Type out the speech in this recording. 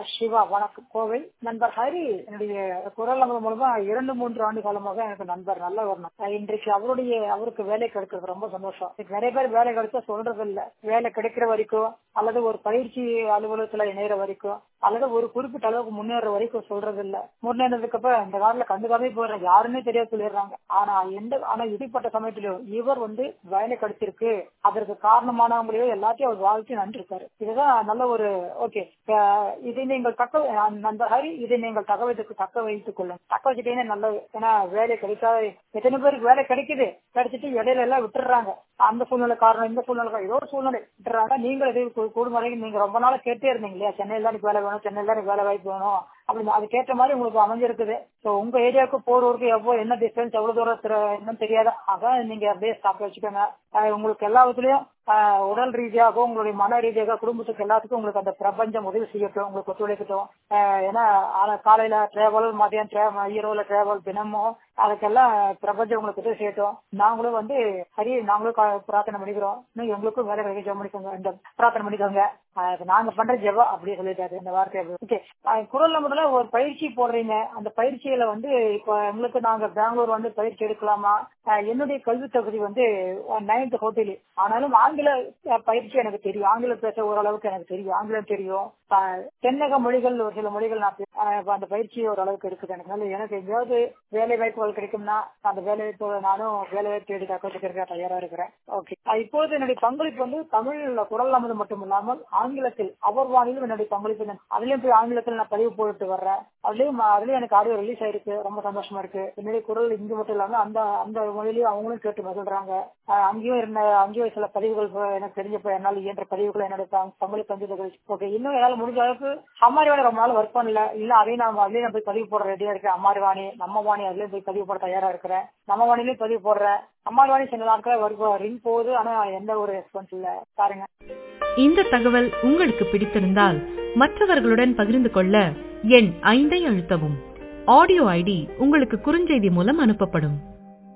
சிவா வணக்கம் கோவை நண்பர் ஹரி என்னுடைய குரல் நம்பர் மூலமா இரண்டு மூன்று ஆண்டு காலமாக எனக்கு நண்பர் நல்ல வரணும் இன்றைக்கு அவருடைய அவருக்கு வேலை கிடைக்கிறது ரொம்ப சந்தோஷம் இன்னைக்கு நிறைய பேர் வேலை கிடைச்சா சொல்றது இல்ல வேலை கிடைக்கிற வரைக்கும் அல்லது ஒரு பயிற்சி அலுவலகத்துல இணையற வரைக்கும் அல்லது ஒரு குறிப்பிட்ட அளவுக்கு முன்னேற வரைக்கும் சொல்றது இல்ல முன்னேறதுக்கு அப்புறம் இந்த காலத்துல கண்டுக்காமே போயிடுறாங்க யாருன்னே தெரியாது சொல்லிடுறாங்க ஆனா எந்த ஆனா இப்படிப்பட்ட சமயத்திலும் இவர் வந்து வேலை கிடைச்சிருக்கு அதற்கு காரணமானவங்களையோ எல்லாத்தையும் அவர் வாழ்க்கை நன்றிருக்காரு இதுதான் நல்ல ஒரு ஓகே இதை நீங்கள் தக்க நண்பர் ஹரி இதை நீங்கள் தக்க வைத்து தக்க வைத்துக் கொள்ளும் தக்க வச்சுட்டீங்கன்னா நல்லது ஏன்னா வேலை கிடைக்காத எத்தனை பேருக்கு வேலை கிடைக்குது கிடைச்சிட்டு இடையில எல்லாம் விட்டுறாங்க அந்த சூழ்நிலை காரணம் இந்த சூழ்நிலை காரணம், ஏதோ ஒரு சூழ்நிலை விட்டுறாங்க நீங்களும் இது கூடும் வரைக்கும் நீங்க ரொம்ப நாளா கேட்டே இருந்தீங்க இல்லையா சென்னையில தான் எனக்கு வேலை வேணும் சென்னையில தான் எனக்கு வேலை வாய்ப்பு வேணும் அப்படின்னு அதுக்கேற்ற மாதிரி உங்களுக்கு அமைஞ்சிருக்குது ஸோ உங்க ஏரியாவுக்கு போறவருக்கு எவ்வளவு என்ன டிஸ்டன்ஸ் எவ்வளவு தூரம் திர- இன்னும் தெரியாது அதான் நீங்க அப்படியே ஸ்டாப் வச்சுக்கோங்க அஹ் உங்களுக்கு எல்லா விதத்துலயும் ஆஹ் உடல் ரீதியாக உங்களுடைய மன ரீதியாக குடும்பத்துக்கு எல்லாத்துக்கும் உங்களுக்கு அந்த பிரபஞ்சம் உதவி செய்யட்டும் உங்களுக்கு ஒத்துழைக்கட்டும் ஆஹ் ஏன்னா ஆனா காலையில டிராவல் மதியம் டிராவல் இரவுல டிராவல் தினமும் அதுக்கெல்லாம் பிரபஞ்சம் உங்களுக்கு உதவி செய்யட்டும் நாங்களும் வந்து சரி நாங்களும் கா- பிரார்த்தனை பண்ணிக்கிறோம் இன்னும் எங்களுக்கும் வேலை கிடைக்க ஜெபம் பண்ணிக்கோங்க இந்த பிரார்த்தனை பண்ணிக்கோங்க ஆஹ் நாங்க பண்ற ஜெபம் அப்படியே சொல்லிட்டாரு இந்த வார்த்தையை ஓகே குரல் நம்பர்ல ஒரு பயிற்சி போடுறீங்க அந்த பயிற்சியில வந்து இப்ப எங்களுக்கு நாங்க பெங்களூர் வந்து பயிற்சி எடுக்கலாமா ஆஹ் என்னுடைய கல்வி தகுதி வந்து நைன்த் ஹோட்டல் ஆனாலும் ஆங்கில அஹ், பயிற்சி எனக்கு தெரியும் ஆங்கிலம் பேச ஓரளவுக்கு எனக்கு தெரியும் ஆங்கிலம் தெரியும் ஆஹ், தென்னக மொழிகள் ஒரு சில மொழிகள் நான் பே- ஆஹ், இப்ப அந்த பயிற்சி ஓரளவுக்கு இருக்குது எனக்கு அதனால எனக்கு எங்கேயாவது வேலை வாய்ப்புகள் கிடைக்கும்னா அந்த வேலை வாய்ப்பு நானும் வேலை வாய்ப்பு தேடி தக்க வச்சுக்கிறதுக்கு தயாரா இருக்கிறேன் ஓகே இப்போது என்னுடைய பங்களிப்பு வந்து தமிழ்ல குரல் நமது மட்டும் இல்லாமல் ஆங்கிலத்தில் அவர் வானிலும் என்னுடைய பங்களிப்பு தான். அதுலயும் போய் ஆங்கிலத்தில் நான் பதிவு போட்டு வர்றேன் அதுலயும் அதுலயும் எனக்கு ஆடியோ ரிலீஸ் ஆயிருக்கு ரொம்ப சந்தோஷமா இருக்கு என்னுடைய குரல் இங்கு மட்டும் இல்லாம அந்த அந்த மொழியிலயும் அவங்களும் கேட்டு மகிழ்றாங்க ஆஹ் அங்கேயும் இருந்த அங்கேயும் சில பதிவுகள் இப்ப எனக்கு தெரிஞ்சப்ப என்னால் இயன்ற பதிவுகள் என்னுடைய பங்- பங்களிப்பு வந்து ஓகே இன்னும் என்னால முடிஞ்ச அளவுக்கு அம்மாரிவாணி ரொம்ப நாள் ஒர்க் பண்ணல இல்ல அதையும் நான் அதுலயும் நான் போய் பதிவு போட ரெடியா இருக்கேன் அம்மாரிவாணி நம்ம வாணி அதுலயும் போய் பதிவு போட தயாரா இருக்கிறேன் நம்ம வாணிலையும் பதிவு போடுறேன் அம்மாரிவாணி சில நாட்கள் ஒர்க் ரிங் போகுது ஆனா எந்த ஒரு ரெஸ்பான்ஸ் இல்ல பாருங்க இந்த தகவல் உங்களுக்கு பிடித்திருந்தால் மற்றவர்களுடன் பகிர்ந்து கொள்ள எண் ஐந்தை அழுத்தவும் ஆடியோ ஐடி உங்களுக்கு குறுஞ்செய்தி மூலம் அனுப்பப்படும்